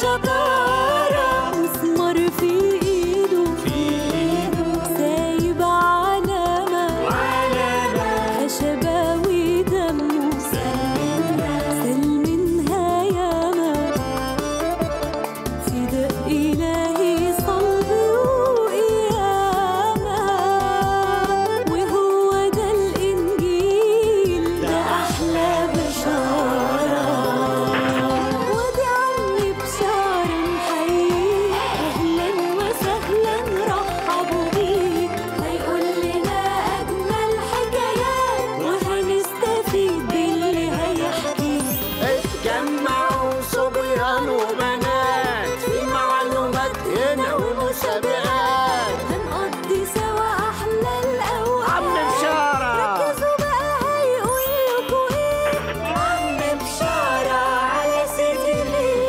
شطارة مسمار في ايده سايب علامة خشبة ودمه سل منها ياما فداء إلهي صلب وقيامة وهو ده الإنجيل ده أحلى بشارة ودي عمي بشارة نحييه أهلا وسهلا رحبوا بيه هيقول لنا أجمل حكايات وهنستفيد باللي هيحكيه اتجمعوا صبيان وبنات في معلومات هنا ومسابقات هنقضي سوا أحلى الأوقات عم بشارة ركزوا بقى هيقول لكوا إيه عم بشارة على سيتي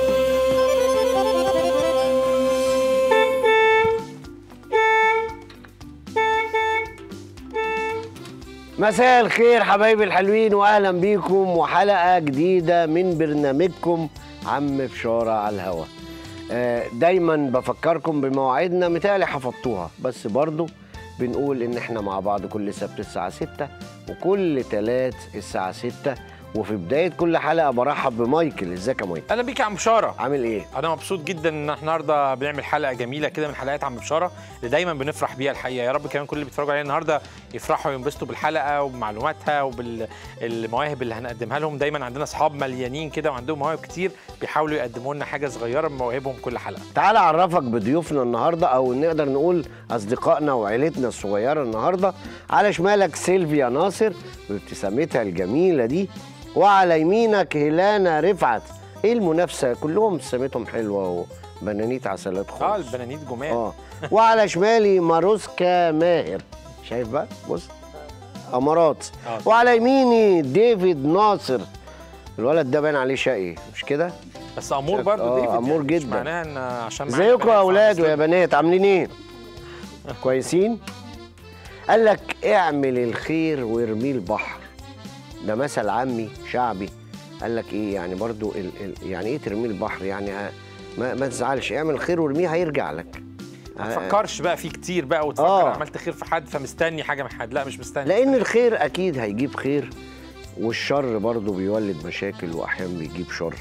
مساء الخير حبايبي الحلوين واهلا بيكم وحلقه جديده من برنامجكم عم بشاره على الهوا آه، دايما بفكركم بمواعيدنا متهيألي حفظتوها بس برضو بنقول ان احنا مع بعض كل سبت الساعه 6 وكل تلات الساعه 6 وفي بدايه كل حلقه برحب بمايكل ازيك يا مايكل اهلا بيك يا عم بشاره عامل ايه انا مبسوط جدا ان احنا النهارده بنعمل حلقه جميله كده من حلقات عم بشاره اللي دايما بنفرح بيها الحقيقه يا رب كمان كل اللي بيتفرجوا علينا النهارده يفرحوا وينبسطوا بالحلقه وبمعلوماتها وبالمواهب اللي هنقدمها لهم دايما عندنا اصحاب مليانين كده وعندهم مواهب كتير بيحاولوا يقدموا لنا حاجه صغيره من مواهبهم كل حلقه تعال اعرفك بضيوفنا النهارده او نقدر نقول اصدقائنا وعيلتنا الصغيره النهارده على شمالك سيلفيا ناصر بابتسامتها الجميله دي وعلى يمينك هيلانا رفعت ايه المنافسه كلهم ابتسامتهم حلوه وبنانيت عسلات اه خالص البنانيت جمال اه وعلى شمالي ماروسكا ماهر شايف بقى بص امارات آه. وعلى يميني ديفيد ناصر الولد ده باين عليه شقي مش كده بس امور شك- برضه آه، ديفيد أمور يعني مش جدا. معناها ان عشان معانا ازيكم بنات يا اولاد ويا فهنظلم. بنات عاملين ايه كويسين قال لك اعمل الخير وارميه البحر ده مثل عامي شعبي قال لك ايه يعني برضو ال ال يعني ايه ترميه البحر يعني ها ما, ما تزعلش اعمل خير وارميه هيرجع لك ما تفكرش بقى فيه كتير بقى وتفكر آه. عملت خير في حد فمستني حاجه من حد لا مش مستني لان الخير اكيد هيجيب خير والشر برضه بيولد مشاكل واحيانا بيجيب شر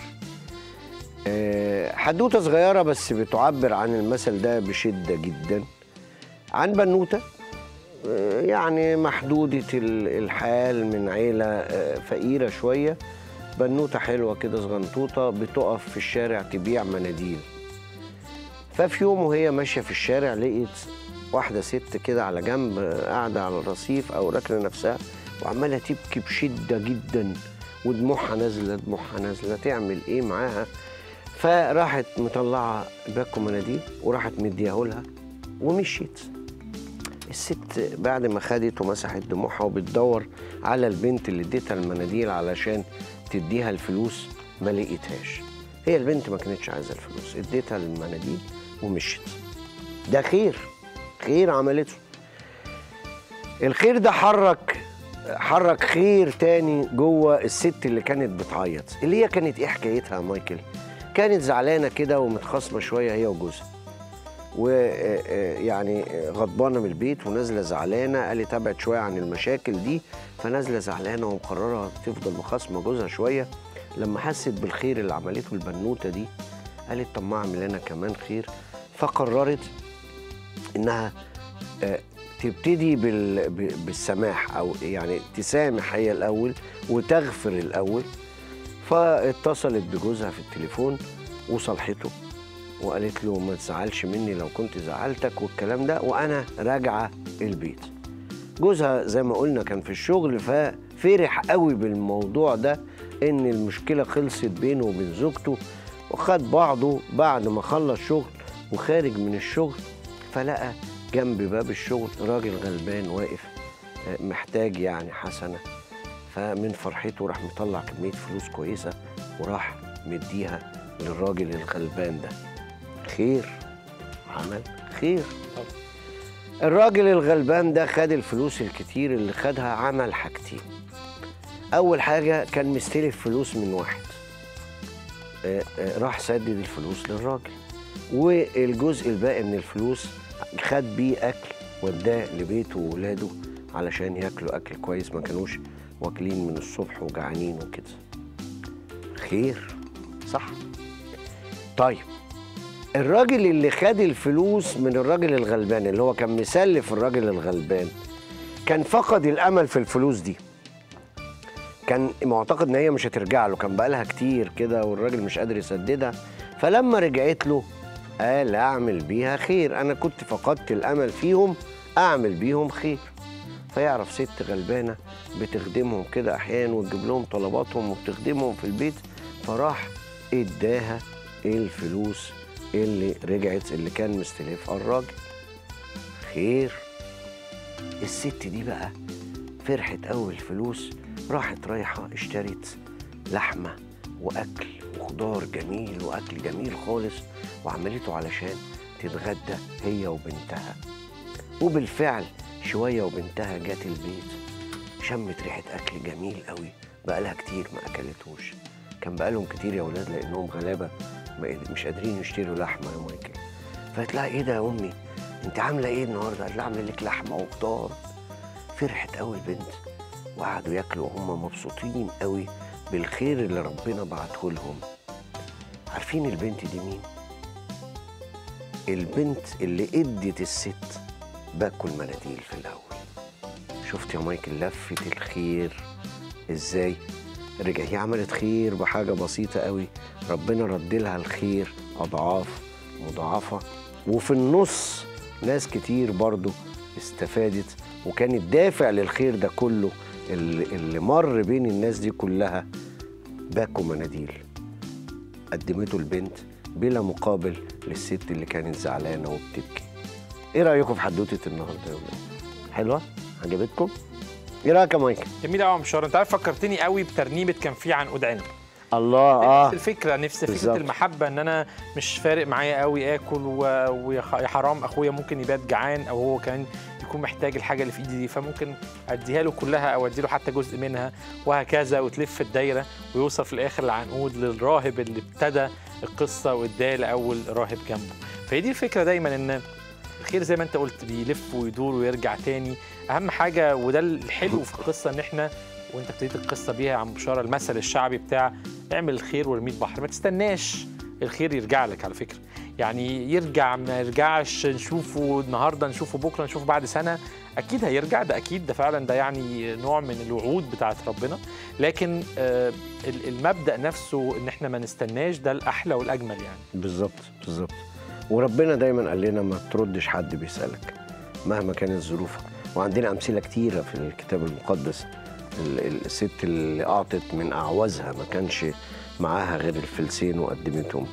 آه، حدوته صغيره بس بتعبر عن المثل ده بشده جدا عن بنوته آه، يعني محدوده ال- الحال من عيله آه، فقيره شويه بنوته حلوه كده صغنطوطه بتقف في الشارع تبيع مناديل ففي يوم وهي ماشيه في الشارع لقيت واحده ست كده على جنب آه، قاعده على الرصيف او راكنه نفسها وعماله تبكي بشده جدا ودموعها نازله دموعها نازله تعمل ايه معاها فراحت مطلعه باكو مناديل وراحت مدياه لها ومشيت الست بعد ما خدت ومسحت دموعها وبتدور على البنت اللي اديتها المناديل علشان تديها الفلوس ما لقيتهاش هي البنت ما كانتش عايزه الفلوس اديتها المناديل ومشيت ده خير خير عملته الخير ده حرك حرك خير تاني جوه الست اللي كانت بتعيط اللي هي كانت ايه حكايتها يا مايكل كانت زعلانه كده ومتخاصمه شويه هي وجوزها ويعني غضبانه من البيت ونازله زعلانه قالت ابعد شويه عن المشاكل دي فنازله زعلانه ومقرره تفضل مخاصمه جوزها شويه لما حست بالخير اللي عملته البنوته دي قالت طب ما اعمل انا كمان خير فقررت انها آه، تبتدي بال- ب- بالسماح او يعني تسامح هي الاول وتغفر الاول فاتصلت بجوزها في التليفون وصلحته وقالت له ما تزعلش مني لو كنت زعلتك والكلام ده وانا راجعه البيت جوزها زي ما قلنا كان في الشغل ففرح قوي بالموضوع ده ان المشكله خلصت بينه وبين زوجته وخد بعضه بعد ما خلص شغل وخارج من الشغل فلقى جنب باب الشغل راجل غلبان واقف آه، محتاج يعني حسنه فمن فرحته راح مطلع كميه فلوس كويسه وراح مديها للراجل الغلبان ده خير عمل خير الراجل الغلبان ده خد الفلوس الكتير اللي خدها عمل حاجتين اول حاجه كان مستلف فلوس من واحد آه، آه، راح سدد الفلوس للراجل والجزء الباقي من الفلوس خد بيه اكل وداه لبيته وولاده علشان ياكلوا اكل كويس ما كانوش واكلين من الصبح وجعانين وكده خير صح طيب الراجل اللي خد الفلوس من الراجل الغلبان اللي هو كان مسلف الراجل الغلبان كان فقد الامل في الفلوس دي كان معتقد ان هي مش هترجع له كان بقالها كتير كده والراجل مش قادر يسددها فلما رجعت له قال اعمل بيها خير انا كنت فقدت الامل فيهم اعمل بيهم خير فيعرف ست غلبانه بتخدمهم كده احيانا وتجيب لهم طلباتهم وبتخدمهم في البيت فراح اداها الفلوس اللي رجعت اللي كان مستلفها الراجل خير الست دي بقى فرحت أول الفلوس راحت رايحة اشترت لحمة وأكل وخضار جميل وأكل جميل خالص وعملته علشان تتغدى هي وبنتها وبالفعل شوية وبنتها جت البيت شمت ريحة أكل جميل قوي بقالها كتير ما أكلتوش كان بقالهم كتير يا ولاد لأنهم غلابة ما- مش قادرين يشتروا لحمة يا مايكل فقالت لها إيه ده يا أمي أنت عاملة إيه النهاردة؟ قالت لها عاملة لك لحمة وخضار فرحت قوي البنت وقعدوا ياكلوا وهم مبسوطين قوي بالخير اللي ربنا بعته لهم عارفين البنت دي مين البنت اللي ادت الست باكل مناديل في الاول شفت يا مايكل لفة الخير ازاي رجع هي عملت خير بحاجة بسيطة قوي ربنا رد لها الخير أضعاف مضاعفة وفي النص ناس كتير برضو استفادت وكان الدافع للخير ده كله اللي, اللي مر بين الناس دي كلها باكو مناديل قدمته البنت بلا مقابل للست اللي كانت زعلانة وبتبكي ايه رأيكم في حدوتة النهاردة يا ولاد حلوة عجبتكم ايه رأيك يا مايكل جميل قوي يا مشوار انت عارف فكرتني قوي بترنيمه كان في عنقود عنب الله اه نفس الفكره نفس فكره بالظبط. المحبه ان انا مش فارق معايا قوي اكل و... ويا خ- يا حرام اخويا ممكن يبات جعان او هو كان يكون محتاج الحاجه اللي في ايدي دي فممكن اديها له كلها او ادي له حتى جزء منها وهكذا وتلف الدايره ويوصل في الاخر العنقود للراهب اللي ابتدى القصه واداه لاول راهب جنبه فهي دي الفكره دايما ان الخير زي ما انت قلت بيلف ويدور ويرجع تاني اهم حاجه وده الحلو في القصه ان احنا وانت ابتديت القصه بيها يا عم بشاره المثل الشعبي بتاع اعمل الخير وارميه البحر ما تستناش الخير يرجع لك على فكره يعني يرجع ما يرجعش نشوفه النهارده نشوفه بكره نشوفه بعد سنه اكيد هيرجع ده اكيد ده فعلا ده يعني نوع من الوعود بتاعت ربنا لكن آه ال- المبدا نفسه ان احنا ما نستناش ده الاحلى والاجمل يعني بالظبط بالظبط وربنا دايما قال لنا ما تردش حد بيسألك مهما كانت ظروفك وعندنا أمثلة كتيرة في الكتاب المقدس ال- ال- الست اللي أعطت من أعوازها ما كانش معاها غير الفلسين وقدمتهم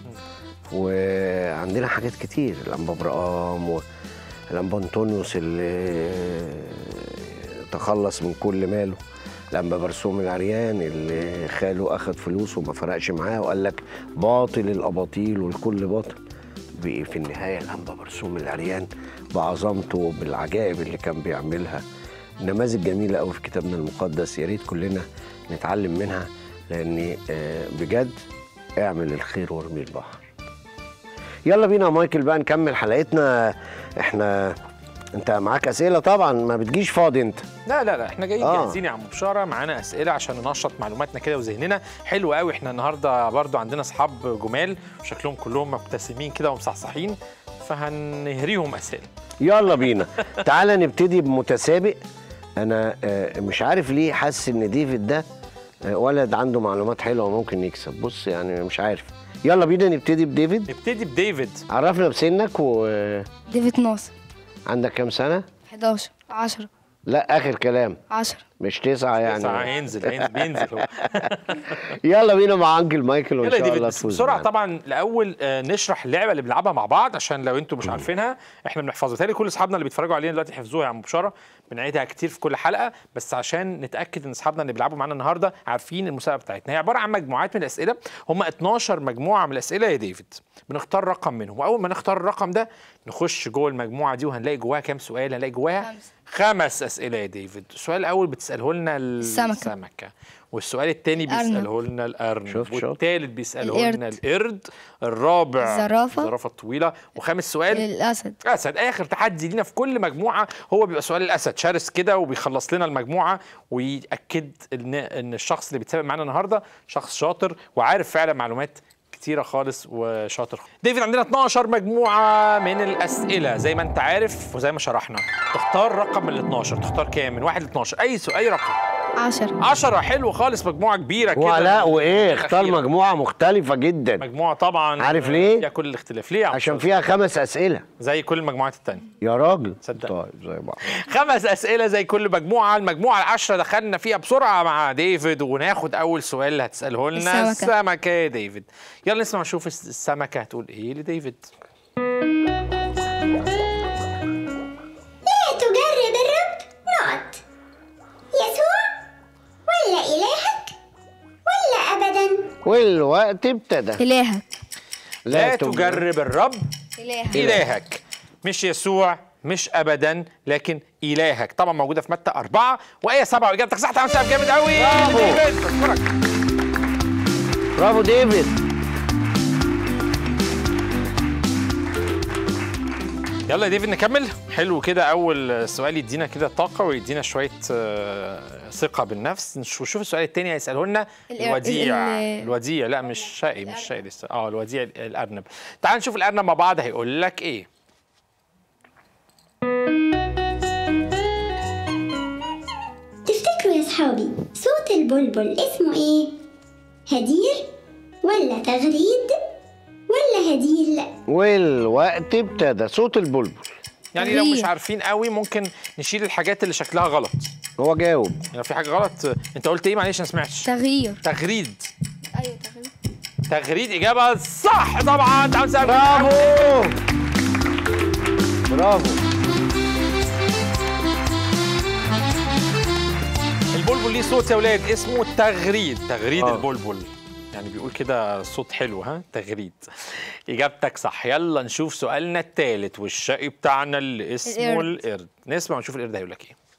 وعندنا حاجات كتير الأنبا برقام والأنبا أنطونيوس اللي تخلص من كل ماله الأنبا برسوم العريان اللي خاله أخد فلوس وما فرقش معاه وقال لك باطل الأباطيل والكل باطل بقي في النهاية الأنبا برسوم العريان بعظمته وبالعجائب اللي كان بيعملها نماذج جميلة قوي في كتابنا المقدس يا ريت كلنا نتعلم منها لأن آه، بجد اعمل الخير وارمي البحر يلا بينا يا مايكل بقى نكمل حلقتنا احنا انت معاك اسئله طبعا ما بتجيش فاضي انت لا لا لا احنا جايين آه. جاهزين يا عم بشاره معانا اسئله عشان ننشط معلوماتنا كده وذهننا حلو قوي احنا النهارده برضو عندنا اصحاب جمال وشكلهم كلهم مبتسمين كده ومصحصحين فهنهريهم اسئله يلا بينا تعالى نبتدي بمتسابق انا آه، مش عارف ليه حاسس ان ديفيد ده آه، ولد عنده معلومات حلوه وممكن يكسب بص يعني مش عارف يلا بينا نبتدي بديفيد نبتدي بديفيد عرفنا بسنك وعندك ديفيد ناصر كام سنه 11 10 لا اخر كلام 10 مش تسعة يعني ساعة هينزل هينزل بينزل هو يلا بينا مع انكل مايكل وان يلا يا شاء ديفيد الله بس تفوز بسرعه معانا. طبعا الاول آه، نشرح اللعبه اللي بنلعبها مع بعض عشان لو انتم مش عارفينها احنا بنحفظها بالتالي كل اصحابنا اللي بيتفرجوا علينا دلوقتي حفظوها يا عم بشاره بنعيدها كتير في كل حلقه بس عشان نتاكد ان اصحابنا اللي بيلعبوا معانا النهارده عارفين المسابقه بتاعتنا هي عباره عن مجموعات من الاسئله هم 12 مجموعه من الاسئله يا ديفيد بنختار رقم منهم واول ما نختار الرقم ده نخش جوه المجموعه دي وهنلاقي جواها كام سؤال هنلاقي جواها خمسة. خمس اسئله يا ديفيد السؤال الاول بتساله لنا السمكة. السمكه والسؤال الثاني الأرنب. بيساله لنا الارنب شوف، شوف. والثالث بيساله القرد. لنا القرد الرابع الزرافة. الزرافه الطويله وخامس سؤال الاسد اسد اخر تحدي لينا في كل مجموعه هو بيبقى سؤال الاسد شرس كده وبيخلص لنا المجموعه ويأكد ان ان الشخص اللي بيتسابق معانا النهارده شخص شاطر وعارف فعلا معلومات كتيره خالص وشاطر ديفيد عندنا 12 مجموعه من الاسئله زي ما انت عارف وزي ما شرحنا تختار رقم من ال 12 تختار كام من 1 ل 12 اي سؤال اي رقم 10 10 حلو خالص مجموعه كبيره كده وعلاء وايه اختار الأخيرة. مجموعه مختلفه جدا مجموعه طبعا عارف ليه؟ فيها كل الاختلاف ليه يا عم عشان مصطفى؟ فيها خمس اسئله زي كل المجموعات التانية يا راجل صدق. طيب زي بعض خمس اسئله زي كل مجموعه المجموعه العشره دخلنا فيها بسرعه مع ديفيد وناخد اول سؤال اللي هتساله لنا السمكة. السمكه يا ديفيد يلا نسمع نشوف الس- السمكه هتقول ايه لديفيد لا تجرب الرب نقط يسوع ولا إلهك ولا أبدا والوقت ابتدى الهك لا تجرب الرب الهك الهك مش يسوع مش ابدا لكن الهك طبعا موجوده في متى أربعة وايه سبعة واجابتك صح تعمل سبب جامد قوي برافو. ديفيد بشكرك برافو ديفيد يلا يا ديفيد نكمل حلو كده اول سؤال يدينا كده طاقه ويدينا شويه آه، ثقه بالنفس نشوف شوف السؤال الثاني هيساله لنا ال- الوديع ال- الوديع لا مش شقي مش شقي لسه اه الوديع الارنب تعال نشوف الارنب مع بعض هيقول لك ايه تفتكروا يا صحابي صوت البلبل اسمه إيه؟ هدير ولا تغريد ولا هديل والوقت ابتدى صوت البلبل يعني لو مش تغيير. عارفين قوي ممكن نشيل الحاجات اللي شكلها غلط هو جاوب يعني لو في حاجه غلط آه، انت قلت ايه معلش انا سمعتش تغيير تغريد ايوه تغيير تغريد اجابه صح طبعا تعال نسأل برافو برافو البلبل ليه صوت يا ولاد اسمه تغريد تغريد آه. البلبل يعني بيقول كده صوت حلو ها تغريد اجابتك صح يلا نشوف سؤالنا الثالث والشقي بتاعنا اللي اسمه القرد. القرد نسمع ونشوف القرد هيقول لك ايه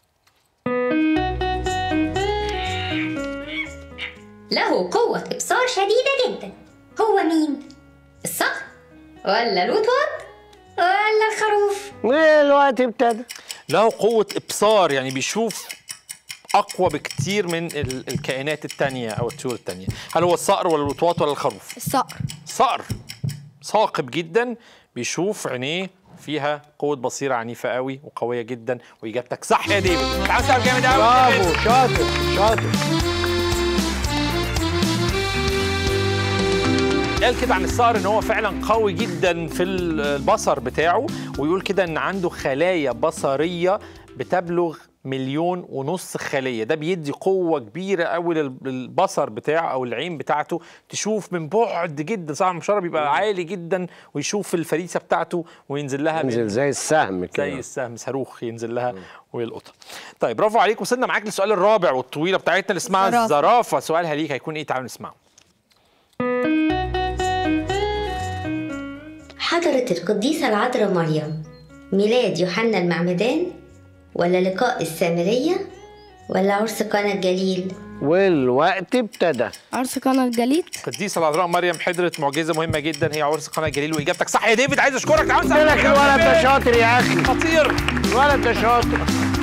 له قوة إبصار شديدة جدا هو مين؟ الصقر ولا الوطواط ولا الخروف والوقت ابتدى له قوة إبصار يعني بيشوف أقوى بكتير من ال- الكائنات التانية أو الطيور التانية هل هو الصقر ولا الوطواط ولا الخروف؟ الصقر صقر ثاقب جدا بيشوف عينيه فيها قوة بصيرة عنيفة قوي وقوية جدا وإجابتك صح يا ديفيد تعال سؤال جامد قوي برافو شاطر شاطر قال كده عن الصقر ان هو فعلا قوي جدا في البصر بتاعه ويقول كده ان عنده خلايا بصريه بتبلغ مليون ونص خليه ده بيدي قوه كبيره قوي لل- للبصر بتاعه او العين بتاعته تشوف من بعد جدا صح المشاره بيبقى عالي جدا ويشوف الفريسه بتاعته وينزل لها من- انزل زي السهم زي كده السهم صاروخ ينزل لها ويلقطها طيب برافو عليك وصلنا معاك للسؤال الرابع والطويله بتاعتنا اللي اسمها الزرافة. الزرافه سؤالها ليك هيكون ايه تعالوا نسمعه حضرت القديسة العذراء مريم ميلاد يوحنا المعمدان ولا لقاء السامرية ولا عرس قنا الجليل والوقت ابتدى عرس قنا الجليد القديسه العذراء مريم حضرت معجزه مهمه جدا هي عرس قنا الجليل واجابتك صح يا ديفيد عايز اشكرك تعال قلت لك الولد ده شاطر يا اخي خطير الولد ده شاطر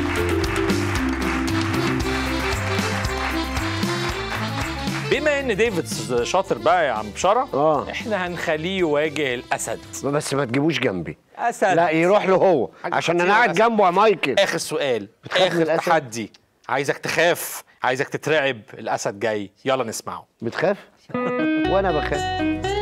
بما ان ديفيد شاطر بقى يا عم بشاره آه. احنا هنخليه يواجه الاسد بس ما تجيبوش جنبي اسد لا يروح له هو حاجة عشان انا خطيرة قاعد الأسد. جنبه يا مايكل اخر سؤال بتخاف من اخر الأسد؟ تحدي عايزك تخاف عايزك تترعب الاسد جاي يلا نسمعه بتخاف وانا بخاف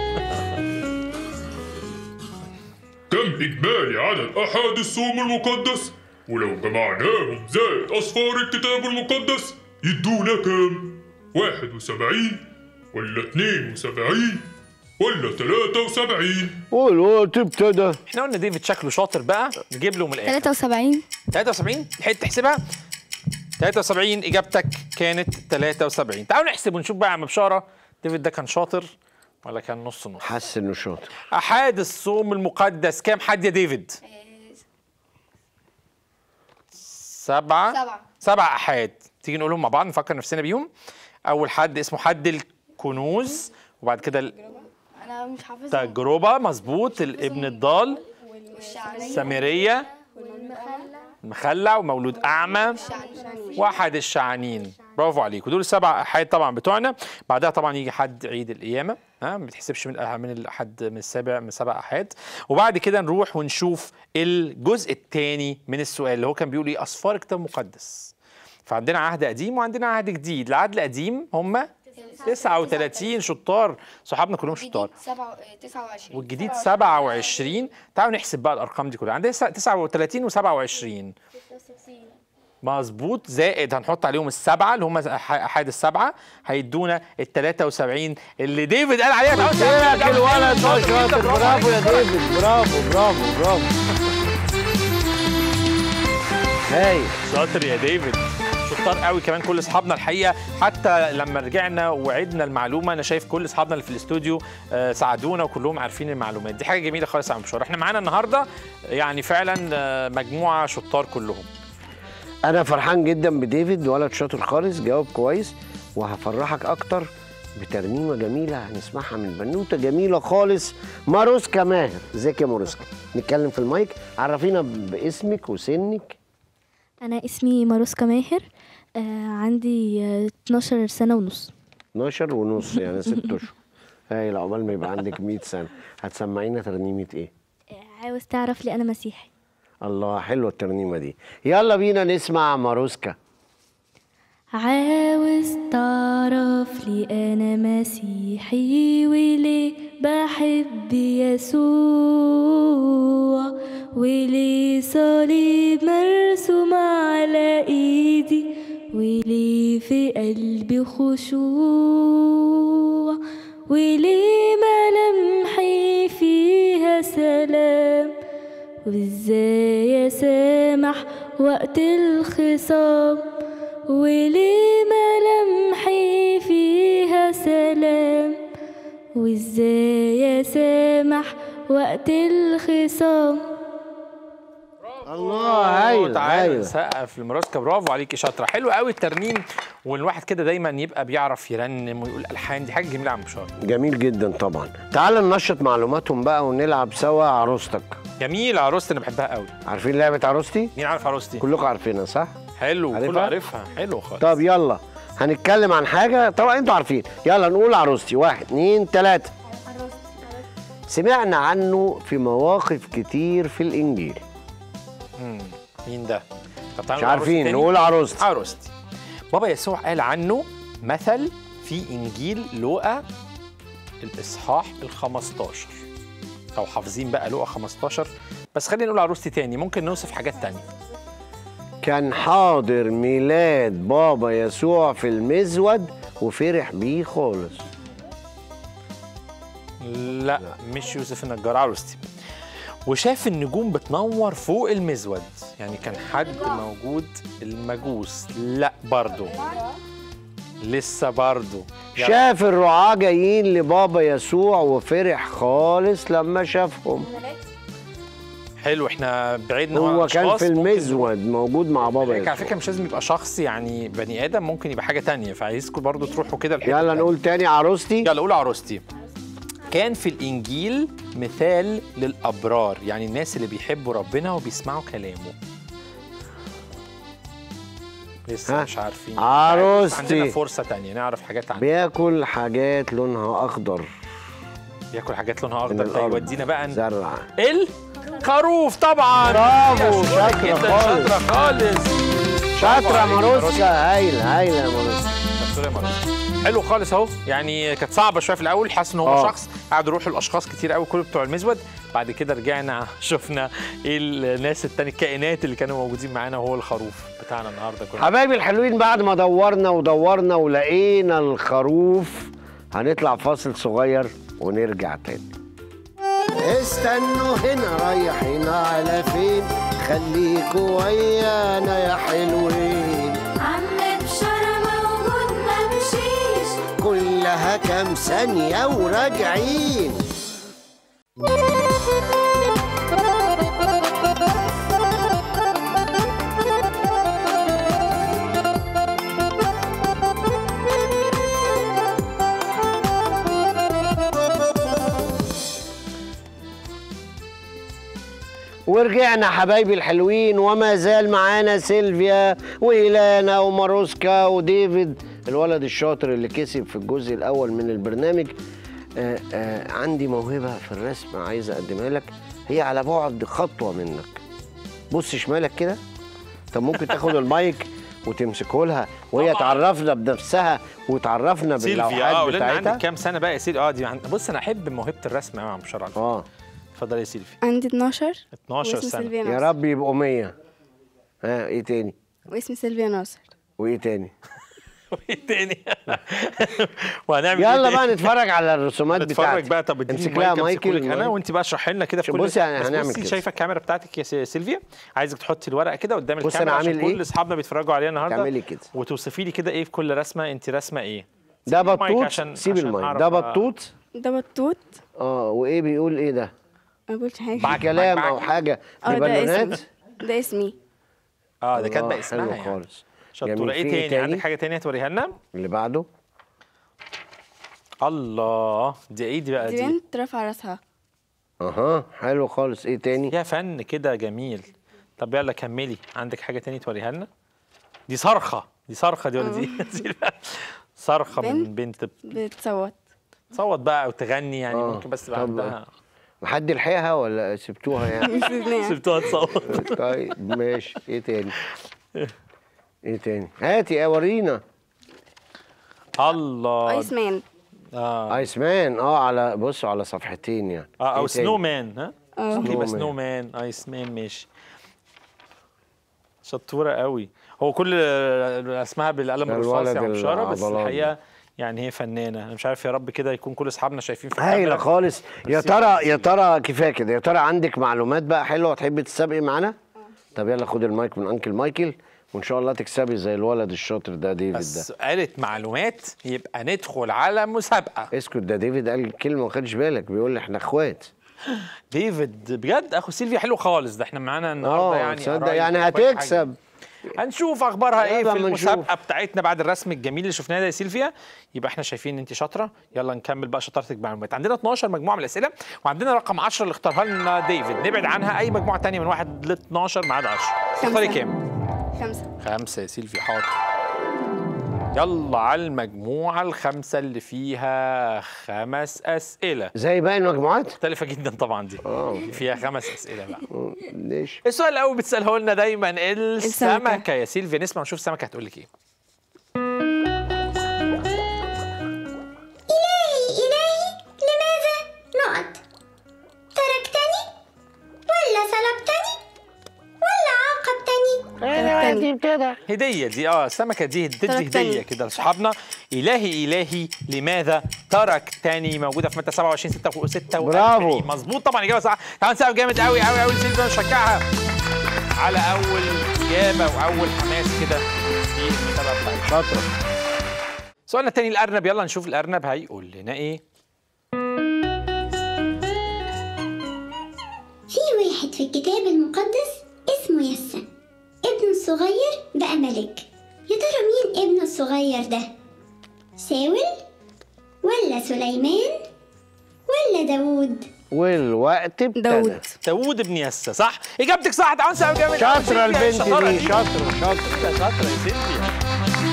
كم إجمالي عدد أحاد الصوم المقدس؟ ولو جمعناهم زائد أصفار الكتاب المقدس يدونا كام؟ واحد وسبعين ولا اتنين وسبعين ولا تلاتة وسبعين والوقت ابتدى احنا قلنا ديفيد شكله شاطر بقى نجيب له من الاخر 73 73 لحقت تحسبها 73 اجابتك كانت 73 تعالوا نحسب ونشوف بقى يا عم بشاره ديفيد ده كان شاطر ولا كان نص نص حس انه شاطر احاد الصوم المقدس كام حد يا ديفيد سبعة سبعة. سبع أحاد تيجي نقولهم مع بعض نفكر نفسنا بيهم أول حد اسمه حد الكنوز وبعد كده انا مش حافظها التجربة مظبوط الابن الضال السامرية المخلع ومولود أعمى واحد الشعانين برافو عليكم دول السبع احاد طبعا بتوعنا بعدها طبعا يجي حد عيد القيامه ها ما بتحسبش من من الحد من السابع من سبع احاد وبعد كده نروح ونشوف الجزء الثاني من السؤال اللي هو كان بيقول ايه اسفار الكتاب المقدس فعندنا عهد قديم وعندنا عهد جديد العهد القديم هم 39 شطار صحابنا كلهم شطار سبعة تسعة وعشرين والجديد 27 تعالوا نحسب بقى الارقام دي كلها عندنا 39 و27 مظبوط زائد هنحط عليهم السبعه اللي هم احاد السبعه هيدونا ال 73 اللي ديفيد قال عليها تعالوا يا تعالوا الولد تعالوا ده شاطر برافو برافو يا عليك. ديفيد برافو برافو برافو هاي شاطر يا ديفيد شطار قوي كمان كل اصحابنا الحقيقه حتى لما رجعنا وعدنا المعلومه انا شايف كل اصحابنا اللي في الاستوديو آه، ساعدونا وكلهم عارفين المعلومات دي حاجه جميله خالص يا عم بشار احنا معانا النهارده يعني فعلا آه، مجموعه شطار كلهم انا فرحان جدا بديفيد ولد شاطر خالص جاوب كويس وهفرحك اكتر بترنيمه جميله هنسمعها من بنوته جميله خالص ماروسكا ماهر ازيك يا ماروسكا نتكلم في المايك عرفينا باسمك وسنك أنا اسمي ماروسكا ماهر آه عندي آه 12 سنة ونص 12 ونص يعني ست اشهر هاي عقبال ما يبقى عندك 100 سنه هتسمعينا ترنيمه ايه آه عاوز تعرف لي أنا مسيحي الله حلوه الترنيمه دي يلا بينا نسمع ماروسكا عاوز تعرف لي أنا مسيحي وليه بحب يسوع وليه صليب مرسوم على إيدي وليه في قلبي خشوع وليه ملامحي فيها سلام وازاي اسامح وقت الخصام وليه ملامحي فيها سلام وازاي اسامح وقت الخصام الله هايل تعالى هايل نسقف لمراسكا برافو عليكي شاطره حلو قوي الترنيم والواحد كده دايما يبقى بيعرف يرنم ويقول الحان دي حاجه جميله يا عم بشار جميل جدا طبعا تعال ننشط معلوماتهم بقى ونلعب سوا عروستك جميل عروستي انا بحبها قوي عارفين لعبه عروستي مين عارف عروستي كلكم عارفينها صح حلو عارفها؟ كله عارفها حلو خالص طب يلا هنتكلم عن حاجه طبعا انتوا عارفين يلا نقول عروستي واحد اتنين تلاته سمعنا عنه في مواقف كتير في الانجيل مم. مين ده طب تعالوا مش نقول عروستي عارفين تاني. نقول عروستي عروستي بابا يسوع قال عنه مثل في انجيل لوقا الاصحاح ال 15 او حافظين بقى لوقا 15 بس خلينا نقول عروستي تاني ممكن نوصف حاجات تانية كان حاضر ميلاد بابا يسوع في المزود وفرح بيه خالص لا مش يوسف النجار عروستي وشاف النجوم بتنور فوق المزود يعني كان حد موجود المجوس لا برضو لسه برضو يلا. شاف الرعاة جايين لبابا يسوع وفرح خالص لما شافهم حلو احنا بعدنا عن هو كان أشخاص في ممكن- المزود موجود مع بابا على يسوع فكره مش لازم يبقى شخص يعني بني ادم ممكن يبقى حاجه تانية فعايزكم برضو تروحوا كده الحتة يلا التانية. نقول تاني عروستي يلا قول عروستي كان في الانجيل مثال للابرار يعني الناس اللي بيحبوا ربنا وبيسمعوا كلامه لسه ها؟ مش عارفين عروستي. عندنا فرصه تانية نعرف حاجات عنه بياكل حاجات لونها اخضر بياكل حاجات لونها من اخضر ده الارض يودينا بقى ن- زرع الخروف طبعا برافو، يا شاطرة جداً، خالص. شاطره خالص شاطرة عليك يا ماروسكا هايل هايل يا ماروسكا شطورة يا مروة. حلو خالص اهو يعني كانت صعبه شويه في الاول حاسس ان هو آه. شخص قعدوا يروحوا الاشخاص كتير قوي كل بتوع المزود بعد كده رجعنا شفنا ايه الناس التانية الكائنات اللي كانوا موجودين معانا وهو الخروف بتاعنا النهارده كله حبايبي الحلوين بعد ما دورنا ودورنا ولقينا الخروف هنطلع فاصل صغير ونرجع تاني استنوا هنا رايحين على فين خليكوا ويانا يا حلوين عم بشارة موجود ممشيش كلها كام ثانية وراجعين ورجعنا حبايبي الحلوين وما زال معانا سيلفيا وإيلانا وماروسكا وديفيد الولد الشاطر اللي كسب في الجزء الأول من البرنامج آه آه عندي موهبة في الرسم عايز أقدمها لك هي على بعد خطوة منك بص شمالك كده طب ممكن تاخد المايك وتمسكه لها وهي طبعاً. تعرفنا بنفسها وتعرفنا سيلفيا اه باللوحات قولنا عندك بتاعتها كام سنه بقى يا سيدي اه دي عن- بص انا احب موهبه الرسم قوي يا عم بشرى اه اتفضلي يا سيلفي عندي 12 12 واسمي سنه سيلفيا يا ناصر رب يبقوا 100 ها ايه تاني واسمي سيلفيا ناصر وايه تاني وايه تاني وهنعمل يلا إيه بقى تاني؟ نتفرج على الرسومات نتفرج بتاعتك بقى طب اديني امسك لها المايك مايكل امسكه لك انا وانت بقى اشرحي لنا كده في شوف كل بصي يعني بس هنعمل بصي كده. شايفه الكاميرا بتاعتك يا سي- سيلفيا عايزك تحطي الورقه كده قدام بص الكاميرا أنا عشان عامل كل إيه؟ اصحابنا بيتفرجوا عليها النهارده تعملي كده. وتوصفي لي كده ايه في كل رسمه انت رسمه ايه ده سيبي المايك بطوط عشان- سيب عشان المايك أعرف ده أ- بطوط ده بطوط اه وايه بيقول ايه ده ما بقولش حاجه بعك- كلام بعك- او حاجه اه ده ببالونات اسمي ده اسمي اه ده كاتبه الله، اسمها حلو يعني خالص شطوره جميل. ايه في تاني تاني؟ عندك حاجه تانية هتوريها لنا اللي بعده الله دي ايه دي بقى دي دي بنت رافعه راسها اها حلو خالص ايه تاني فيها فن كده جميل طب يلا كملي عندك حاجه تاني توريها لنا دي صرخه دي صرخه دي ولا دي دي صرخه من بنت بتصوت تصوت بقى او تغني يعني آه، ممكن بس تبقى طب- عندها حد لحقها ولا سبتوها يعني سيبناها. سبتوها تصوت طيب ماشي ايه تاني ايه تاني هاتي اه ورينا الله ايس مان اه ايس مان اه على بصوا على صفحتين يعني اه او إيه تاني؟ سنو مان ها اه ممكن يبقى Snowman. سنو مان ايس مان ماشي شطوره قوي هو كل اسمها بالقلم ده الرصاص يا الولد عم بشاره بس العضلات الحقيقه يعني هي فنانه انا مش عارف يا رب كده يكون كل اصحابنا شايفين في هايله الكاميرا. خالص يا بس ترى يا ترى كفايه كده يا ترى عندك معلومات بقى حلوه تحبي تسابقي معانا طب يلا خد المايك من انكل مايكل وان شاء الله تكسبي زي الولد الشاطر ده ديفيد بس ده قالت معلومات يبقى ندخل على مسابقه اسكت ده ديفيد قال كلمه ما خدش بالك بيقول لي احنا اخوات ديفيد بجد اخو سيلفيا حلو خالص ده احنا معانا النهارده اه يعني تصدق قرايب يعني وكل حاجة. هتكسب هنشوف اخبارها ايه يلا في أما المسابقه نشوف. بتاعتنا بعد الرسم الجميل اللي شفناه ده يا سيلفيا يبقى احنا شايفين ان انت شاطره يلا نكمل بقى شطارتك بالمعلومات عندنا 12 مجموعه من الاسئله وعندنا رقم 10 اللي اختارها لنا ديفيد نبعد عنها اي مجموعه تانية من 1 ل 12 ما عدا 10 تختاري خمسة. كام خمسة خمسة يا سيلفي حاضر يلا على المجموعة الخامسة اللي فيها خمس أسئلة زي باقي المجموعات مختلفة جدا طبعا دي اه فيها خمس أسئلة بقى آه، ليش السؤال الأول بتسأله لنا دايما السمكة السمكة. يا سيلفيا نسمع نشوف السمكة هتقول لك إيه إلهي إلهي لماذا نقط تركتني ولا سلبتني ولا عاقبتني هدية دي اه السمكة دي بتدي تركتني. هدية كده لأصحابنا إلهي إلهي لماذا تركتني موجودة في متى 27 46 برافو. مظبوط طبعا إجابة صح تعالوا نسقف جامد قوي قوي قوي سيلفيا نشجعها على أول إجابة وأول حماس كده في المسابقة بتاعتنا شاطره سؤالنا التاني الأرنب يلا نشوف الأرنب هيقول لنا إيه في واحد في الكتاب المقدس اسمه يسا ابنه الصغير بقى ملك يا ترى مين ابنه الصغير ده ساول ولا سليمان ولا داوود والوقت ابتدى داوود داوود بن يسا صح إجابتك صح تعالوا نسقف جامد شاطره البنت الشطارة دي شاطره شاطره شاطرة يا سيلفيا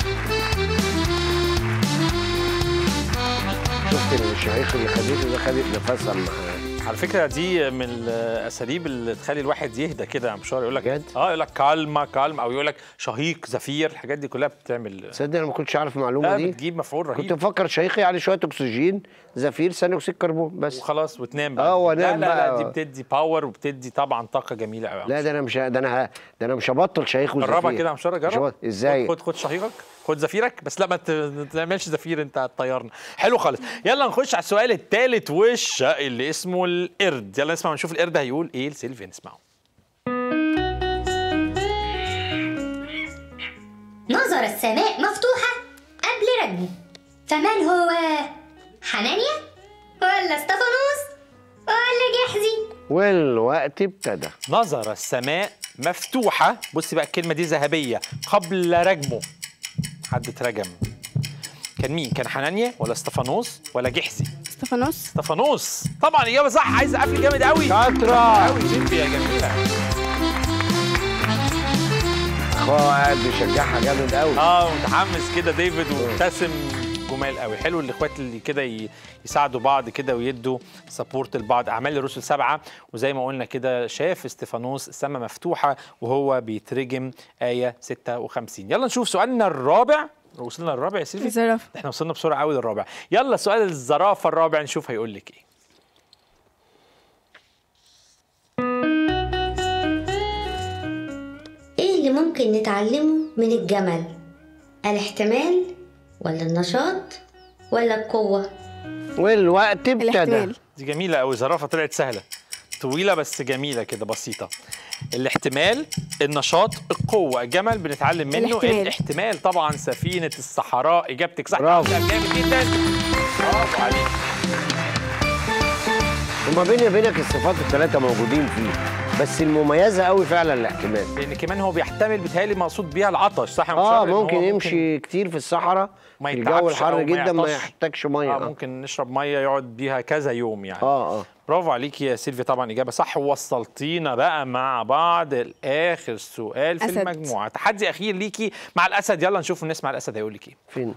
شفت الشهيق اللي خدته ده خدت نفسها معاه على فكره دي من الاساليب اللي تخلي الواحد يهدى كده يا مشوار يقول لك بجد؟ اه يقول لك كالما كالما او يقول لك شهيق زفير الحاجات دي كلها بتعمل تصدق انا ما كنتش عارف المعلومه لا دي بتجيب مفعول كنت رهيب مفكر شهيق يعني شويه اكسجين زفير ثاني اكسيد كربون بس وخلاص وتنام بقى اه، وانام لا لا, لا بقى. دي بتدي باور وبتدي طبعا طاقه جميله قوي لا ده انا مش ده انا ه- ده انا مش هبطل شهيق وزفير جربها كده يا مشوار مش جرب هبطل. ازاي خد خد شهيقك خد زفيرك بس لا ما ت- ما تعملش زفير انت هتطيرنا حلو خالص يلا نخش على السؤال الثالث والشق اللي اسمه القرد يلا نسمع ونشوف القرد هيقول ايه لسيلفيا نسمعه نظر السماء مفتوحة قبل رجمه فمن هو حنانيا ولا استفانوس ولا جحزي والوقت ابتدى نظر السماء مفتوحة بصي بقى الكلمة دي ذهبية قبل رجمه حد اترجم كان مين؟ كان حنانيا ولا استفانوس ولا جحسي؟ استفانوس استفانوس طبعا اجابه صح عايز قفل جامد قوي شاطرة قوي سيلفيا جميله اخوها قاعد بيشجعها جامد قوي اه متحمس كده ديفيد ومبتسم جمال قوي حلو الاخوات اللي كده ي- يساعدوا بعض كده ويدوا سبورت لبعض اعمال الرسل سبعه وزي ما قلنا كده شاف استفانوس السماء مفتوحه وهو بيترجم ايه 56 يلا نشوف سؤالنا الرابع وصلنا للرابع يا سيلفي الزرافة احنا وصلنا بسرعه قوي للرابع يلا سؤال الزرافه الرابع نشوف هيقول لك ايه ايه اللي ممكن نتعلمه من الجمل الاحتمال ولا النشاط ولا القوة والوقت ابتدى الاحتمال دي جميله قوي زرافه طلعت سهله طويله بس جميله كده بسيطه الاحتمال النشاط القوه الجمل بنتعلم منه الاحتمال. الاحتمال طبعا سفينه الصحراء اجابتك صح برافو. جامد جدا برافو عليك وما بيني وبينك الصفات الثلاثة موجودين فيه بس المميزة قوي فعلا الاحتمال لان كمان هو بيحتمل بيتهيألي مقصود بيها العطش صح يا اه مشرف؟ إن هو ممكن يمشي كتير في الصحراء ما في يتعبش الجو أو الحر ما جدا ما يعطش. يحتاجش ميه اه اه ممكن نشرب ميه يقعد بيها كذا يوم يعني اه اه برافو عليكي يا سيلفي طبعا اجابه صح ووصلتينا بقى مع بعض الاخر سؤال في أسد. المجموعه تحدي اخير ليكي مع الاسد يلا نشوف الناس مع الاسد هيقول لك ايه فين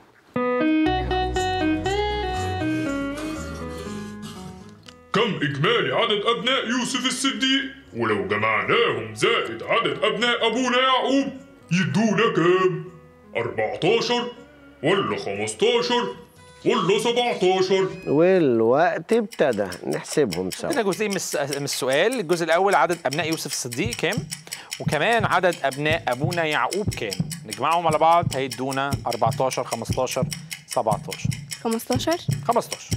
كم إجمالي عدد أبناء يوسف الصديق ولو جمعناهم زائد عدد أبناء أبونا يعقوب يدونا كام 14 ولا 15 ولا 17 والوقت ابتدى نحسبهم سوا عندنا جزئين من الس- من السؤال الجزء الاول عدد ابناء يوسف الصديق كام وكمان عدد ابناء ابونا يعقوب كام نجمعهم على بعض هيدونا 14 15 17 15 15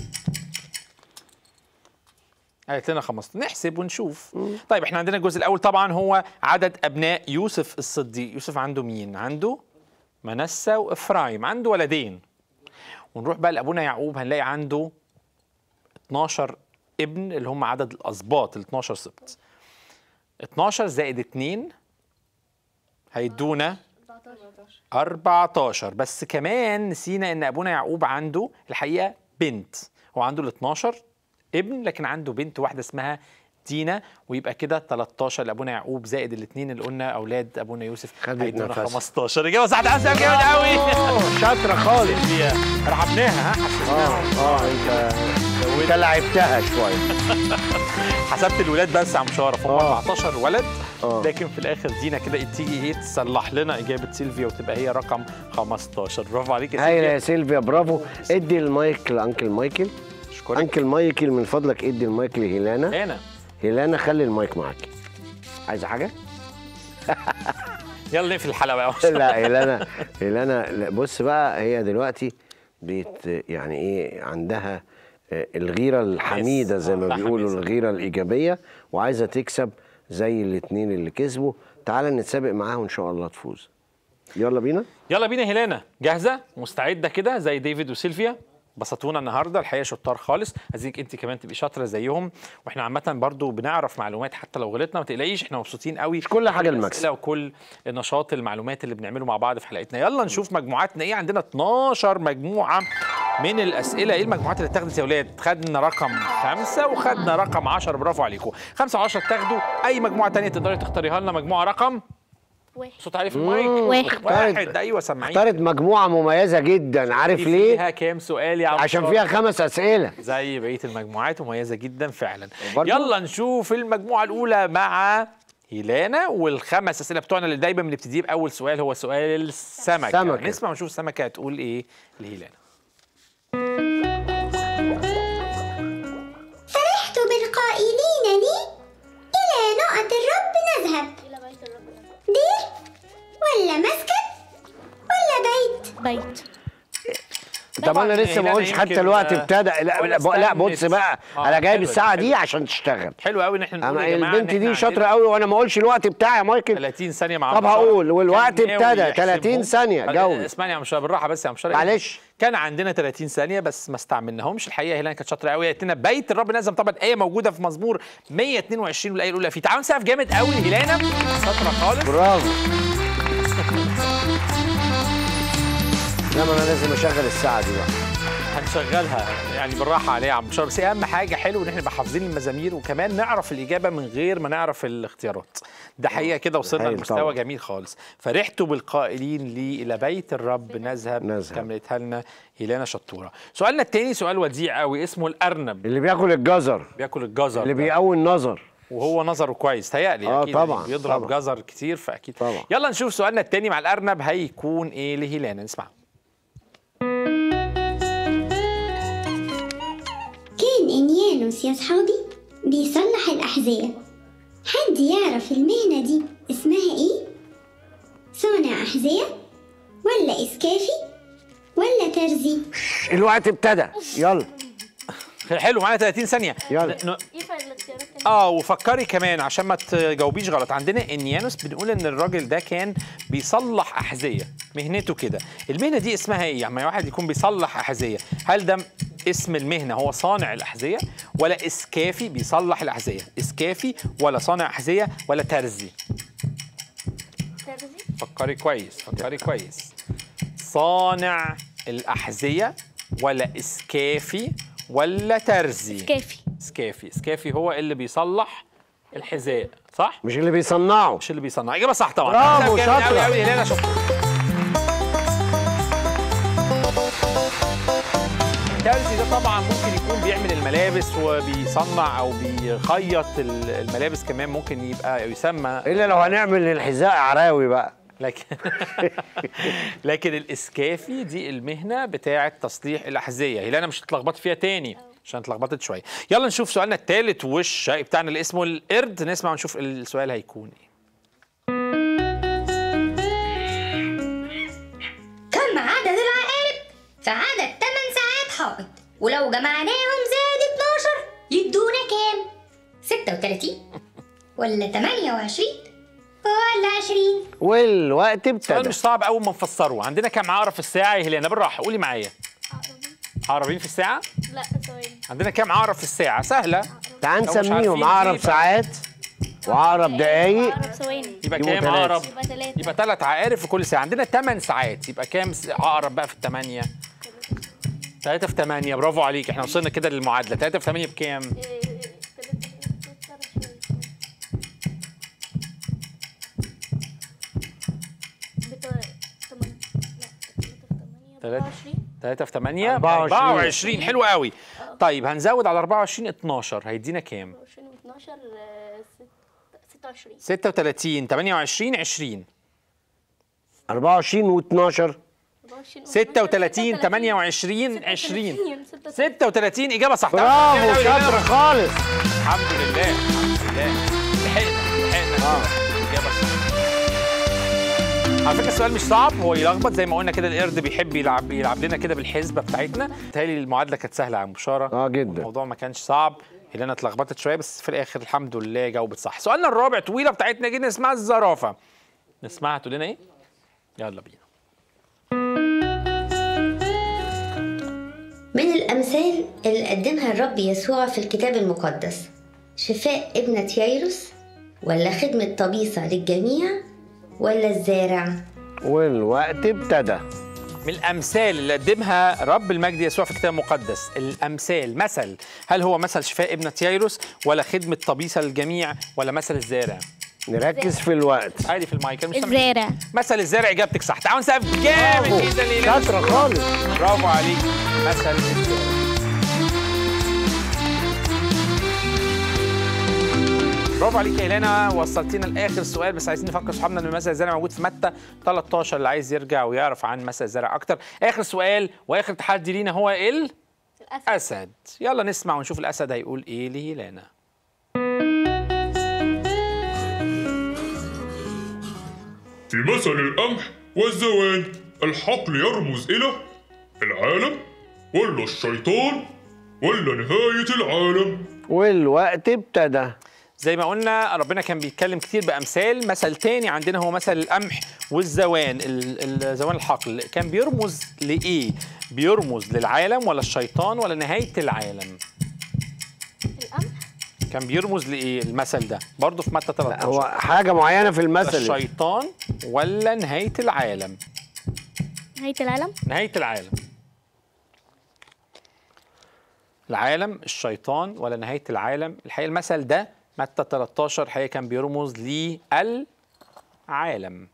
قالت لنا 15 نحسب ونشوف طيب احنا عندنا الجزء الاول طبعا هو عدد ابناء يوسف الصديق يوسف عنده مين عنده منسى وافرايم عنده ولدين ونروح بقى لابونا يعقوب هنلاقي عنده 12 ابن اللي هم عدد الاسباط ال 12 سبط 12 زائد 2 هيدونا 14 بس كمان نسينا ان ابونا يعقوب عنده الحقيقه بنت هو عنده ال 12 ابن لكن عنده بنت واحده اسمها دينا ويبقى كده 13 لابونا يعقوب زائد الاثنين اللي قلنا اولاد ابونا يوسف خدت هيدونا نفسها. 15 اجابه صح ده حساب جامد قوي أوه، شاطرة خالص سيلفيا رحبناها ها اه حسبناها اه انت انت لعبتها شوية حسبت الولاد بس يا عم شرف هم آه. 14 ولد آه. لكن في الاخر دينا كده تيجي ايه تصلح لنا اجابه سيلفيا وتبقى هي رقم 15 برافو عليك يا هايلة يا سيلفيا سيلفيا برافو ادي المايك لانكل مايكل اشكرك انكل مايكل من فضلك ادي المايك لهيلانا انا هيلانا خلي المايك معاكي عايزة حاجة؟ يلا نقفل الحلقه بقى يا عم شرف. لا هيلانا هيلانا لا، بص بقى هي دلوقتي بيت يعني ايه عندها آه، الغيرة الحميدة زي ما آه، بيقولوا حماسة. الغيرة الإيجابية وعايزة تكسب زي الاتنين اللي كسبوا تعالى نتسابق معاها وإن شاء الله تفوز يلا بينا يلا بينا هيلانا جاهزه مستعده كده زي ديفيد وسيلفيا بسطونا النهارده الحقيقه شطار خالص عايزينك انت كمان تبقي شاطره زيهم واحنا عامه برضو بنعرف معلومات حتى لو غلطنا ما تقلقيش احنا مبسوطين قوي مش كل حاجة كل المكسب. الأسئلة وكل النشاط المعلومات اللي بنعمله مع بعض في حلقتنا يلا نشوف مجموعاتنا ايه عندنا 12 مجموعه من الاسئله ايه المجموعات اللي اتاخدت يا ولاد خدنا رقم خمسة وخدنا رقم 10 برافو عليكم خمسة و10 تاخدوا اي مجموعه تانية تقدري تختاريها لنا مجموعه رقم واحد. صوت عالي في المايك واحد. واحد ايوه سامعين اختارت مجموعة مميزة جدا عارف دي ليه؟ فيها كام سؤال يا عم عشان شرف؟ فيها خمس أسئلة زي بقيه المجموعات مميزه جدا فعلا وبرضو- يلا نشوف المجموعه الاولى مع هيلانا والخمس اسئله بتوعنا اللي دايما بنبتدي باول سؤال هو سؤال السمكه سمكة. نسمع ونشوف السمكه هتقول ايه لهيلانا فرحت بالقائلين لي إلى نقط الرب نذهب دير ولا مسكن ولا بيت بيت طب انا طبعاً لسه ما هيلانا قلتش حتى يمكن، الوقت آه، ابتدى لا ولا لا, لا بص استنت. بقى آه، انا جايب حلوة دي، الساعه دي حلوة. عشان تشتغل حلو قوي ان احنا نقول انا يا جماعه البنت إن إحنا دي شاطره عندنا قوي وانا ما اقولش الوقت بتاعي يا مايكل 30 ثانيه مع طب عم هقول، شرف. والوقت كان ناوي ابتدى، 30 يحسبهم. ثانية، جاوب. اسمعني يا عم شرف بالراحه بس يا عم شرف معلش. كان عندنا 30 ثانيه بس ما استعملناهمش الحقيقه هيلانا كانت شاطره قوي قالت لنا بيت الرب نزم طبعا ايه موجوده في مزمور 122 والايه الاولى فيه تعالوا نسقف جامد قوي لهيلانا شاطره خالص برافو لا ما انا لازم اشغل الساعه دي بقى هنشغلها يعني بالراحه عليها يا عم بشار بس هي اهم حاجه حلو ان احنا نبقى حافظين المزامير وكمان نعرف الاجابه من غير ما نعرف الاختيارات ده حقيقه كده وصلنا هايل لمستوى طبعا. جميل خالص فرحت بالقائلين لي الى بيت الرب نذهب نذهب. كملتها لنا هيلانا شطوره سؤالنا التاني سؤال وديع قوي اسمه الارنب اللي بياكل الجزر بياكل الجزر اللي ده. بيقوي النظر وهو نظره كويس تهيألي آه اكيد طبعاً، يعني بيضرب طبعاً. جزر كتير فاكيد طبعاً. يلا نشوف سؤالنا التاني مع الارنب هيكون ايه لهيلانا نسمع كان إنيانوس يا صحابي بيصلح الأحذية حد يعرف المهنة دي اسمها إيه؟ صانع أحذية ولا إسكافي ولا ترزي الوقت ابتدى يلا حلو معانا 30 ثانيه يلا. ن- ينفع الاختيارات تاني؟ اه وفكري كمان عشان ما تجاوبيش غلط عندنا انيانوس بنقول ان الراجل ده كان بيصلح احذيه مهنته كده المهنه دي اسمها ايه يعني واحد يكون بيصلح احذيه هل ده اسم المهنه هو صانع الاحذيه ولا اسكافي بيصلح الاحذيه اسكافي ولا صانع احذيه ولا ترزي ترزي فكري كويس فكري كويس صانع الاحذيه ولا اسكافي ولا ترزي كافي سكافي سكافي هو اللي بيصلح الحذاء صح مش اللي بيصنعه مش اللي بيصنع اجابه صح طبعا برافو، جامد قوي شاطرة. قوي هلال شكرا الترزي ده طبعا ممكن يكون بيعمل الملابس وبيصنع او بيخيط ال- الملابس كمان ممكن يبقى يسمى الا لو هنعمل للحذاء عراوي بقى لكن لكن الاسكافي دي المهنه بتاعه تصليح الاحذيه هي انا مش اتلخبطت فيها تاني عشان اتلخبطت شويه يلا نشوف سؤالنا الثالث والشقي بتاعنا اللي اسمه القرد نسمع ونشوف السؤال هيكون ايه كم عدد العقارب في عدد 8 ساعات حائط ولو جمعناهم زاد 12 يدونا كام 36 ولا 28 ولا 20 والوقت سؤال ابتدى مش صعب اول ما نفسره عندنا كام عقرب في الساعه يا هيلانا بالراحه قولي معايا عقربين في الساعه لا ثواني عندنا كام عقرب في الساعه سهله تعال لو مش عارفين نسميهم دي عقرب بقى. ساعات وعقرب دقايق عقرب ثواني يبقى يبقوا كام تلاتة. عقرب يبقى ثلاثة يبقى ثلاث عقارب في كل ساعه عندنا 8 ساعات يبقى كام س- عقرب بقى في الثمانيه 3 في 8 برافو عليك احنا وصلنا كده للمعادله 3 في 8 بكام تلاتة. 3 في 8 24. 24 حلو قوي طيب هنزود على 24 12 هيدينا كام 12 26 36 28 20 24 و12 36 28 20 36 اجابه صح برافو جامد أوي شاطر الإجابة. خالص الحمد لله الحمد لله لحقنا لحقنا آه. اجابه صح على فكره السؤال مش صعب هو يلخبط زي ما قلنا كده القرد بيحب يلعب يلعب لنا كده بالحسبه بتاعتنا بتهيألي المعادله كانت سهله يا عم بشاره اه جدا الموضوع ما كانش صعب اللي انا اتلخبطت شويه بس في الاخر الحمد لله جاوبت صح سؤالنا الرابع طويله بتاعتنا جدا اسمها الزرافه نسمعها تقول لنا ايه يلا بينا من الأمثال اللي قدمها الرب يسوع في الكتاب المقدس شفاء ابنة ييروس ولا خدمة طبيسة للجميع ولا الزارع والوقت ابتدى من الامثال اللي قدمها رب المجد يسوع في الكتاب المقدس الامثال مثل هل هو مثل شفاء ابنة ييروس ولا خدمة طبيسة للجميع ولا مثل الزارع نركز في الوقت عادي في المايك أنا مش سامع. الزارع مثل الزارع اجابتك صح تعالوا نسقف جامد برافو. جدا لينا شاطرة خالص. برافو عليك مثل الزارع برافو عليك يا هيلانا وصلتينا لاخر سؤال بس عايزين نفكر صحابنا ان مثل الزرع موجود في متى 13 اللي عايز يرجع ويعرف عن مثل الزرع اكتر اخر سؤال واخر تحدي لينا هو ال اسد يلا نسمع ونشوف الاسد هيقول ايه لهيلانا في مثل القمح والزوان الحقل يرمز إلى العالم ولا الشيطان ولا نهاية العالم والوقت ابتدى زي ما قلنا ربنا كان بيتكلم كتير بامثال مثل تاني عندنا هو مثل القمح والزوان ال- الزوان الحقل كان بيرمز لايه بيرمز للعالم ولا الشيطان ولا نهايه العالم القمح كان بيرمز لايه المثل ده برضه في متى 13 هو حاجة معينة في المثل الشيطان ولا نهايه العالم نهاية العالم نهايه العالم العالم الشيطان ولا نهايه العالم الحقيقه المثل ده متى 13 الحقيقه كان بيرمز للعالم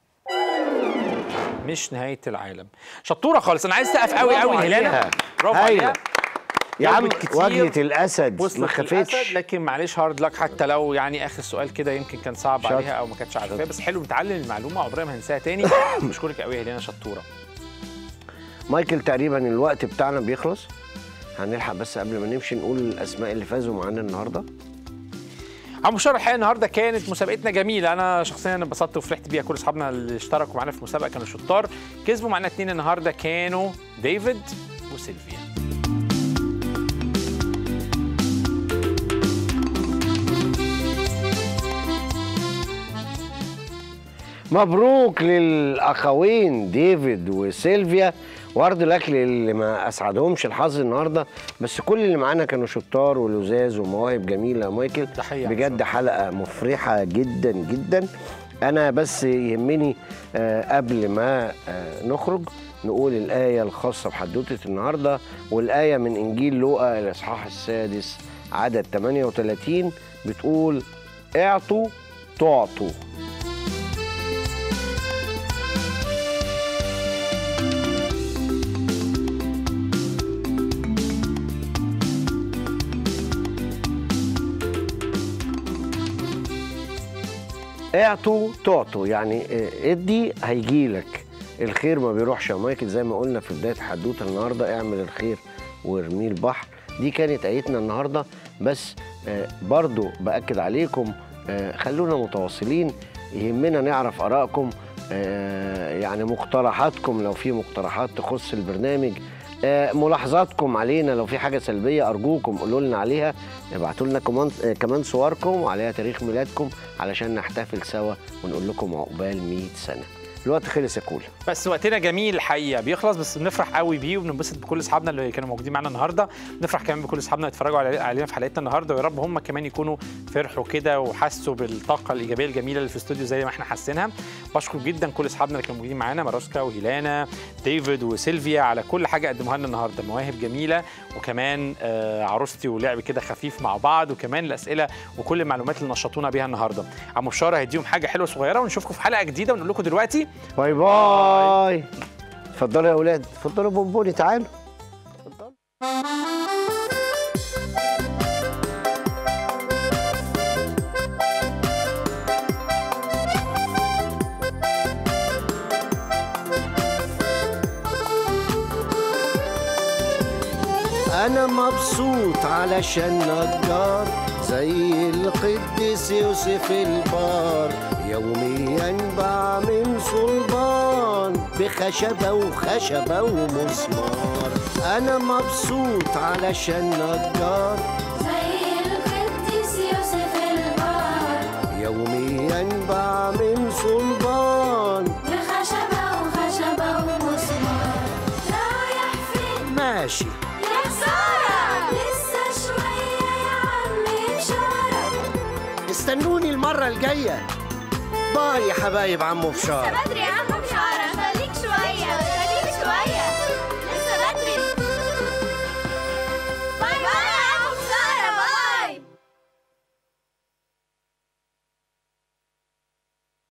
مش نهايه العالم شطوره خالص انا عايز سقف قوي برافو قوي لهيلانا عليها. برافو هايلة. عليها يا عم جاوبت كتير. واجهه الاسد ما وصلت خفتش للأسد لكن معلش هارد لك حتى لو يعني اخر سؤال كده يمكن كان صعب شاطر. عليها او ما كانتش عارفاه بس حلو نتعلم المعلومه عمرنا ما هنساها تاني بشكرك قوي يا هيلانا شطوره مايكل تقريبا الوقت بتاعنا بيخلص هنلحق بس قبل ما نمشي نقول الاسماء اللي فازوا معانا النهارده عم بشار الحقيقه النهارده كانت مسابقتنا جميله انا شخصيا انبسطت وفرحت بيها كل اصحابنا اللي اشتركوا معانا في المسابقه كانوا شطار كسبوا معانا اتنين النهارده كانوا ديفيد وسيلفيا مبروك للاخوين ديفيد وسيلفيا وارض الاكل اللي ما اسعدهمش الحظ النهارده بس كل اللي معانا كانوا شطار ولزاز ومواهب جميله يا مايكل تحية بجد حلقه مفرحه جدا جدا انا بس يهمني آه، قبل ما آه، نخرج نقول الآية الخاصة بحدوتة النهاردة والآية من إنجيل لوقا الإصحاح السادس عدد 38 بتقول اعطوا تعطوا اعطوا تعطوا يعني اه، ادي هيجيلك الخير ما بيروحش يا مايكل زي ما قلنا في بدايه حدوته النهارده اعمل الخير وارميه البحر دي كانت ايتنا النهارده بس اه، برضو باكد عليكم اه، خلونا متواصلين يهمنا نعرف ارائكم اه، يعني مقترحاتكم لو في مقترحات تخص البرنامج آه، ملاحظاتكم علينا لو في حاجه سلبيه ارجوكم قولوا لنا عليها ابعتوا لنا كمان آه، كمان صوركم وعليها تاريخ ميلادكم علشان نحتفل سوا ونقول لكم عقبال 100 سنه الوقت خلص يا كولا بس وقتنا جميل الحقيقه بيخلص بس بنفرح قوي بيه وبننبسط بكل اصحابنا اللي كانوا موجودين معانا النهارده بنفرح كمان بكل اصحابنا اللي اتفرجوا علي- علينا في حلقتنا النهارده ويا رب هم كمان يكونوا فرحوا كده وحسوا بالطاقه الايجابيه الجميله اللي في الاستوديو زي ما احنا حاسينها بشكر جدا كل اصحابنا اللي كانوا موجودين معانا ماروسكا وهيلانا ديفيد وسيلفيا على كل حاجه قدموها لنا النهارده مواهب جميله وكمان آه، عروستي ولعب كده خفيف مع بعض وكمان الاسئله وكل المعلومات اللي نشطونا بيها النهارده عم بشاره هيديهم حاجه حلوه صغيره ونشوفكم في حلقه جديده ونقول لكم دلوقتي باي باي اتفضلوا يا اولاد اتفضلوا بونبوني تعالوا أنا مبسوط علشان نجار زي القديس يوسف البار يوميا بعمل صلبان بخشبة وخشبة ومسمار أنا مبسوط علشان نجار زي القديس يوسف البار يوميا بعمل صلبان بخشبة وخشبة ومسمار رايح فين ماشي يا خسارة لسه شوية يا عم بشارة استنوني المرة الجاية باي يا حبايب عمو بشار بدري يا عم